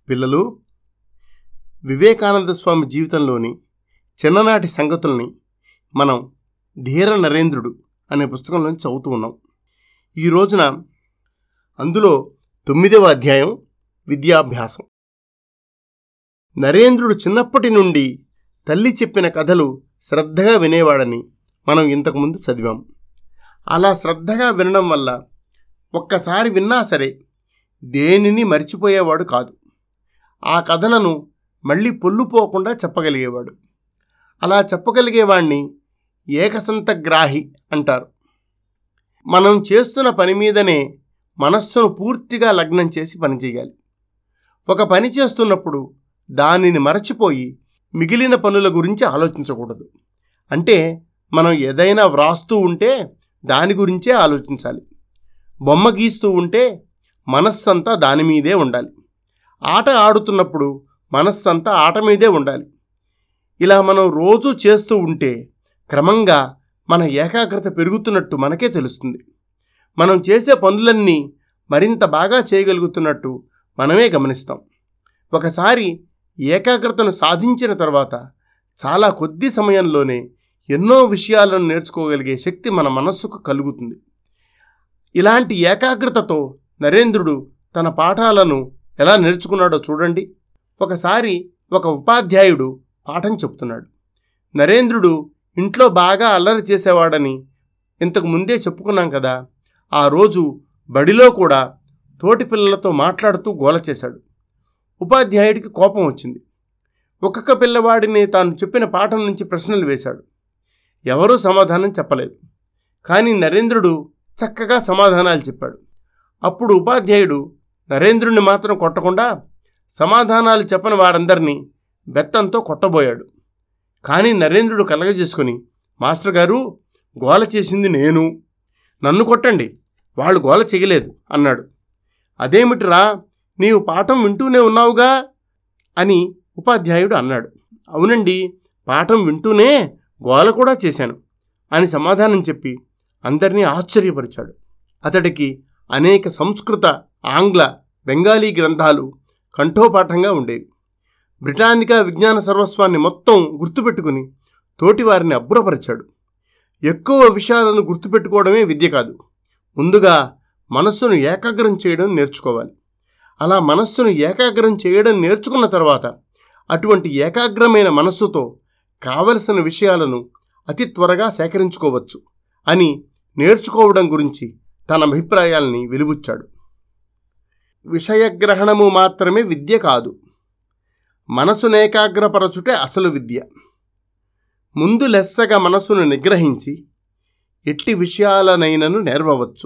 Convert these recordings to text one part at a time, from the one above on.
పిల్లలు వివేకానంద స్వామి జీవితంలోని చిన్ననాటి సంగతుల్ని మనం ధీర నరేంద్రుడు అనే పుస్తకంలో చదువుతూ ఉన్నాం ఈ రోజున అందులో తొమ్మిదవ అధ్యాయం విద్యాభ్యాసం నరేంద్రుడు చిన్నప్పటి నుండి తల్లి చెప్పిన కథలు శ్రద్ధగా వినేవాడని మనం ఇంతకుముందు చదివాం అలా శ్రద్ధగా వినడం వల్ల ఒక్కసారి విన్నా సరే దేనిని మర్చిపోయేవాడు కాదు ఆ కథలను మళ్ళీ పొల్లుపోకుండా చెప్పగలిగేవాడు అలా చెప్పగలిగేవాణ్ణి ఏకసంతగ్రాహి అంటారు మనం చేస్తున్న పని మీదనే మనస్సును పూర్తిగా లగ్నం చేసి పనిచేయాలి ఒక పని చేస్తున్నప్పుడు దానిని మరచిపోయి మిగిలిన పనుల గురించి ఆలోచించకూడదు అంటే మనం ఏదైనా వ్రాస్తూ ఉంటే దాని గురించే ఆలోచించాలి బొమ్మ గీస్తూ ఉంటే మనస్సంతా దాని మీదే ఉండాలి ఆట ఆడుతున్నప్పుడు మనస్సంతా ఆట మీదే ఉండాలి ఇలా మనం రోజు చేస్తూ ఉంటే క్రమంగా మన ఏకాగ్రత పెరుగుతున్నట్టు మనకే తెలుస్తుంది మనం చేసే పనులన్నీ మరింత బాగా చేయగలుగుతున్నట్టు మనమే గమనిస్తాం ఒకసారి ఏకాగ్రతను సాధించిన తర్వాత చాలా కొద్ది సమయంలోనే ఎన్నో విషయాలను నేర్చుకోగలిగే శక్తి మన మనస్సుకు కలుగుతుంది ఇలాంటి ఏకాగ్రతతో నరేంద్రుడు తన పాఠాలను ఎలా నేర్చుకున్నాడో చూడండి ఒకసారి ఒక ఉపాధ్యాయుడు పాఠం చెప్తున్నాడు నరేంద్రుడు ఇంట్లో బాగా అల్లరి చేసేవాడని ఇంతకు ముందే చెప్పుకున్నాం కదా ఆ రోజు బడిలో కూడా తోటి పిల్లలతో మాట్లాడుతూ గోల చేశాడు ఉపాధ్యాయుడికి కోపం వచ్చింది ఒక్కొక్క పిల్లవాడిని తాను చెప్పిన పాఠం నుంచి ప్రశ్నలు వేశాడు ఎవరూ సమాధానం చెప్పలేదు కానీ నరేంద్రుడు చక్కగా సమాధానాలు చెప్పాడు అప్పుడు ఉపాధ్యాయుడు నరేంద్రుడిని మాత్రం కొట్టకుండా సమాధానాలు చెప్పని వారందరినీ బెత్తంతో కొట్టబోయాడు కానీ నరేంద్రుడు కలగజేసుకుని మాస్టర్ గారు గోల చేసింది నేను నన్ను కొట్టండి వాళ్ళు గోల చేయలేదు అన్నాడు అదేమిటిరా నీవు పాఠం వింటూనే ఉన్నావుగా అని ఉపాధ్యాయుడు అన్నాడు అవునండి పాఠం వింటూనే గోల కూడా చేశాను అని సమాధానం చెప్పి అందరినీ ఆశ్చర్యపరిచాడు అతడికి అనేక సంస్కృత ఆంగ్ల బెంగాలీ గ్రంథాలు కంఠోపాఠంగా ఉండేవి బ్రిటానికా విజ్ఞాన సర్వస్వాన్ని మొత్తం గుర్తుపెట్టుకుని తోటివారిని అబ్బురపరిచాడు ఎక్కువ విషయాలను గుర్తుపెట్టుకోవడమే విద్య కాదు ముందుగా మనస్సును ఏకాగ్రం చేయడం నేర్చుకోవాలి అలా మనస్సును ఏకాగ్రం చేయడం నేర్చుకున్న తర్వాత అటువంటి ఏకాగ్రమైన మనస్సుతో కావలసిన విషయాలను అతి త్వరగా సేకరించుకోవచ్చు అని నేర్చుకోవడం గురించి తన అభిప్రాయాల్ని వెలుబుచ్చాడు విషయగ్రహణము మాత్రమే విద్య కాదు మనసునేకాగ్రపరచుటే అసలు విద్య ముందు లెస్సగా మనసును నిగ్రహించి ఎట్టి విషయాలనైనను నేర్వవచ్చు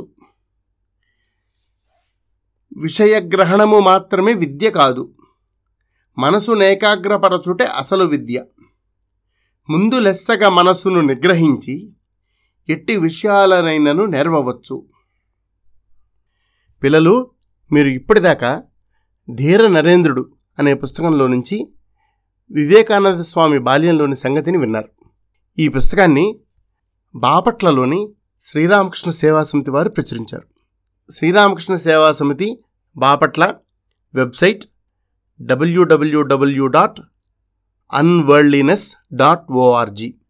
విషయగ్రహణము మాత్రమే విద్య కాదు మనసునేకాగ్రపరచుటే అసలు విద్య ముందు లెస్సగా మనసును నిగ్రహించి ఎట్టి విషయాలనైనను నేర్వవచ్చు పిల్లలు మీరు ఇప్పటిదాకా ధీర నరేంద్రుడు అనే పుస్తకంలో నుంచి వివేకానంద స్వామి బాల్యంలోని సంగతిని విన్నారు ఈ పుస్తకాన్ని బాపట్లలోని శ్రీరామకృష్ణ సేవా సమితి వారు ప్రచురించారు Sri Ramakrishna Seva Samiti Bapatla website W W W dot unworldliness dot ORG